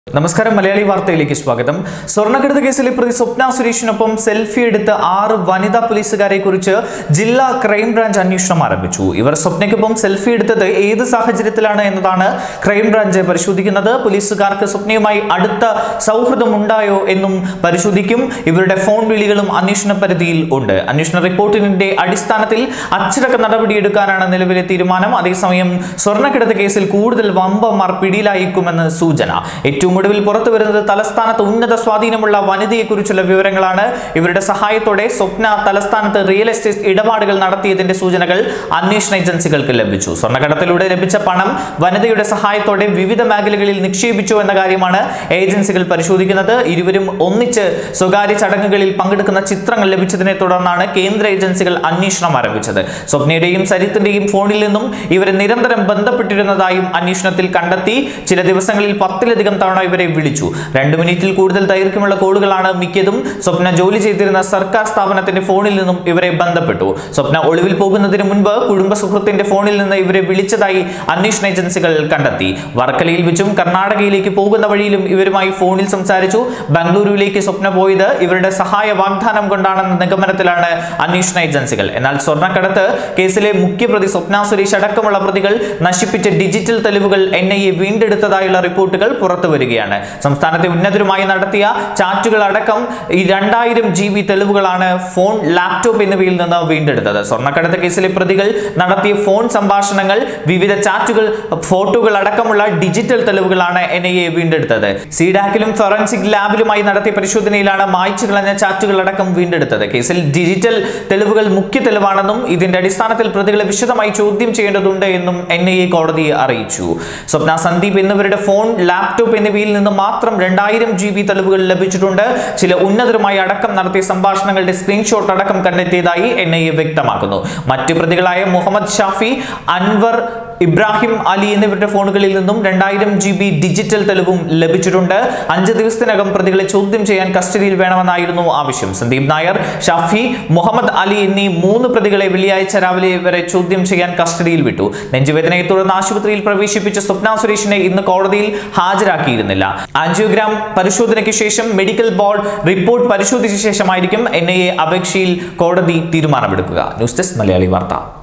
നമസ്കാരം മലയാളി വാർത്തയിലേക്ക് സ്വാഗതം സ്വർണ്ണക്കടത്ത് കേസിലെ പ്രതി സ്വപ്ന സുരേഷിനൊപ്പം സെൽഫി എടുത്ത ആറ് വനിതാ പോലീസുകാരെ കുറിച്ച് ജില്ലാ ക്രൈംബ്രാഞ്ച് അന്വേഷണം ആരംഭിച്ചു ഇവർ സ്വപ്നയ്ക്കൊപ്പം സെൽഫി എടുത്തത് ഏത് സാഹചര്യത്തിലാണ് എന്നതാണ് ക്രൈംബ്രാഞ്ച് പരിശോധിക്കുന്നത് പോലീസുകാർക്ക് സ്വപ്നയുമായി അടുത്ത സൗഹൃദമുണ്ടായോ എന്നും പരിശോധിക്കും ഇവരുടെ ഫോൺ വിളികളും അന്വേഷണ പരിധിയിൽ ഉണ്ട് അന്വേഷണ റിപ്പോർട്ടിന്റെ അടിസ്ഥാനത്തിൽ അച്ചടക്ക നടപടിയെടുക്കാനാണ് നിലവിലെ തീരുമാനം അതേസമയം സ്വർണ്ണക്കിടത്ത് കേസിൽ കൂടുതൽ വമ്പന്മാർ പിടിയിലായിരിക്കുമെന്ന് സൂചന ഏറ്റവും ഒടുവിൽ പുറത്തു വരുന്നത് തലസ്ഥാനത്ത് ഉന്നത സ്വാധീനമുള്ള വനിതയെക്കുറിച്ചുള്ള വിവരങ്ങളാണ് ഇവരുടെ സഹായത്തോടെ സ്വപ്ന തലസ്ഥാനത്ത് റിയൽ എസ്റ്റേറ്റ് ഇടപാടുകൾ നടത്തിയതിന്റെ സൂചനകൾ അന്വേഷണ ഏജൻസികൾക്ക് ലഭിച്ചു സ്വർണ്ണക്കടത്തിലൂടെ ലഭിച്ച പണം വനിതയുടെ സഹായത്തോടെ വിവിധ മേഖലകളിൽ നിക്ഷേപിച്ചു എന്ന കാര്യമാണ് ഏജൻസികൾ പരിശോധിക്കുന്നത് ഇരുവരും ഒന്നിച്ച് സ്വകാര്യ ചടങ്ങുകളിൽ പങ്കെടുക്കുന്ന ചിത്രങ്ങൾ ലഭിച്ചതിനെ തുടർന്നാണ് കേന്ദ്ര ഏജൻസികൾ അന്വേഷണം ആരംഭിച്ചത് സ്വപ്നയുടെയും സരിത്തിന്റെയും ഫോണിൽ നിന്നും ഇവരെ നിരന്തരം ബന്ധപ്പെട്ടിരുന്നതായും അന്വേഷണത്തിൽ കണ്ടെത്തി ചില ദിവസങ്ങളിൽ പത്തിലധികം തവണ ഇവരെ വിളിച്ചു രണ്ട് മിനിറ്റിൽ കൂടുതൽ ദൈർഘ്യമുള്ള കോളുകളാണ് മിക്കതും സ്വപ്ന ജോലി ചെയ്തിരുന്ന സർക്കാർ സ്ഥാപനത്തിന്റെ ഫോണിൽ നിന്നും ഇവരെ ബന്ധപ്പെട്ടു സ്വപ്ന ഒളിവിൽ പോകുന്നതിന് മുൻപ് കുടുംബ സുഹൃത്തിന്റെ ഫോണിൽ നിന്ന് ഇവരെ വിളിച്ചതായി അന്വേഷണ ഏജൻസികൾ കണ്ടെത്തി വർക്കലയിൽ വെച്ചും കർണാടകയിലേക്ക് പോകുന്ന വഴിയിലും ഇവരുമായി ഫോണിൽ സംസാരിച്ചു ബംഗളൂരുവിലേക്ക് സ്വപ്ന പോയത് ഇവരുടെ സഹായ വാഗ്ദാനം കൊണ്ടാണെന്ന നിഗമനത്തിലാണ് അന്വേഷണ ഏജൻസികൾ എന്നാൽ സ്വർണ്ണക്കടത്ത് കേസിലെ മുഖ്യപ്രതി സ്വപ്ന സുരേഷ് അടക്കമുള്ള പ്രതികൾ നശിപ്പിച്ച ഡിജിറ്റൽ തെളിവുകൾ എൻ ഐ എ വീണ്ടെടുത്തതായുള്ള റിപ്പോർട്ടുകൾ പുറത്തു വരികയാണ് സംസ്ഥാനത്തെ ഉന്നതരുമായി നടത്തിയ ചാറ്റുകൾ അടക്കം ഈ രണ്ടായിരം ജി ബി തെളിവുകളാണ് ഫോൺ ലാപ്ടോപ്പ് എന്നിവയിൽ നിന്ന് വീണ്ടെടുത്തത് സ്വർണ്ണക്കടത്ത് കേസിലെ പ്രതികൾ നടത്തിയ ഫോൺ സംഭാഷണങ്ങൾ വിവിധ ചാറ്റുകൾ ഫോട്ടോകൾ അടക്കമുള്ള ഡിജിറ്റൽ തെളിവുകളാണ് എൻ ഐ എ വീണ്ടെടുത്തത് സീഡാക്കിലും ഫോറൻസിക് ലാബിലുമായി നടത്തിയ പരിശോധനയിലാണ് മായ്ച്ചു കളഞ്ഞ ചാറ്റുകൾ അടക്കം വീണ്ടെടുത്തത് കേസിൽ ഡിജിറ്റൽ തെളിവുകൾ മുഖ്യ തെളിവാണെന്നും ഇതിന്റെ അടിസ്ഥാനത്തിൽ പ്രതികളെ വിശദമായി ചോദ്യം ചെയ്യേണ്ടതുണ്ട് എന്നും എൻ ഐ എ കോടതിയെ അറിയിച്ചു സ്വപ്ന സന്ദീപ് എന്നിവരുടെ ഫോൺ ലാപ്ടോപ്പ് എന്നിവയിൽ നിന്ന് മാത്രം രണ്ടായിരം ജി ബി തെളിവുകൾ ലഭിച്ചിട്ടുണ്ട് ചില ഉന്നതരുമായി അടക്കം നടത്തിയ സംഭാഷണങ്ങളുടെ സ്ക്രീൻഷോട്ട് അടക്കം കണ്ടെത്തിയതായി എൻ ഐ എ വ്യക്തമാക്കുന്നു മറ്റു പ്രതികളായ മുഹമ്മദ് ഷാഫി അൻവർ ഇബ്രാഹിം അലി എന്നിവരുടെ ഫോണുകളിൽ നിന്നും രണ്ടായിരം ജി ബി ഡിജിറ്റൽ തെളിവും ലഭിച്ചിട്ടുണ്ട് അഞ്ച് ദിവസത്തിനകം പ്രതികളെ ചോദ്യം ചെയ്യാൻ കസ്റ്റഡിയിൽ വേണമെന്നായിരുന്നു ആവശ്യം സന്ദീപ് നായർ ഷാഫി മുഹമ്മദ് അലി എന്നീ മൂന്ന് പ്രതികളെ വെള്ളിയാഴ്ച രാവിലെ വരെ ചോദ്യം ചെയ്യാൻ കസ്റ്റഡിയിൽ വിട്ടു നെഞ്ചുവേദനയെ തുടർന്ന് ആശുപത്രിയിൽ പ്രവേശിപ്പിച്ച സ്വപ്ന സുരേഷിനെ ഇന്ന് കോടതിയിൽ ഹാജരാക്കിയിരുന്നില്ല ആൻജിയോഗ്രാം പരിശോധനയ്ക്ക് ശേഷം മെഡിക്കൽ ബോർഡ് റിപ്പോർട്ട് പരിശോധിച്ച ശേഷമായിരിക്കും എൻ ഐ എ അപേക്ഷയിൽ കോടതി തീരുമാനമെടുക്കുക ന്യൂസ് ഡെസ്ക് മലയാളി വാർത്ത